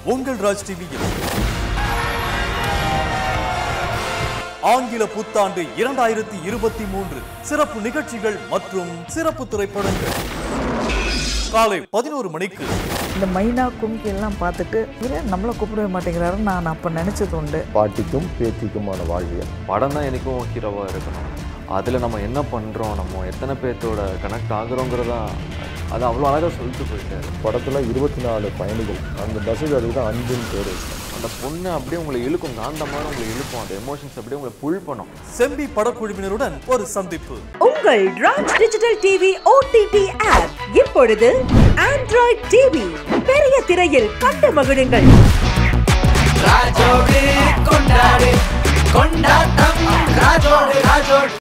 உங்கள் ராஜ் டிவியில் ஆங்கில புத்தாண்டு இரண்டாயிரத்தி இருபத்தி மூன்று சிறப்பு நிகழ்ச்சிகள் மற்றும் சிறப்பு திரைப்படங்கள் காலை பதினோரு மணிக்கு இந்த மைனா கும்கி எல்லாம் பார்த்துட்டு இவரே நம்மளை கூப்பிடவே மாட்டேங்கிறாருன்னு நான் அப்போ நினச்சது உண்டு பாட்டிக்கும் பேத்திக்குமான வாழ்வியல் படம் தான் எனக்கும் ஹீரோவாக இருக்கணும் அதில் நம்ம என்ன பண்ணுறோம் நம்ம எத்தனை பேர்த்தோட கனெக்ட் ஆகுறோங்கிறதா அது அவ்வளோ அழகாக சொல்லிட்டு போயிட்டாரு படத்தில் இருபத்தி நாலு பயணிகள் அந்த பஸ்ஸுக்கு அதுக்கு தான் அன்புன்னு பேர் வச்சேன் அந்த பொண்ணு அப்படியே உங்களை இழுக்கும் காந்த மாதிரி உங்களை இழுக்கும் அந்த எமோஷன்ஸ் அப்படியே உங்களை புல் பண்ணும் செம்பி படக்குழுவினருடன் ஒரு சந்திப்பு உங்கள் Raj digital TV OTT app இப்பொழுது ஆண்ட்ராய்ட் டிவி பெரிய திரையில் கண்டு மகிழுங்கள் ராஜோடு கொண்டாடு கொண்டாட்டம் ராஜோடு ராஜோடு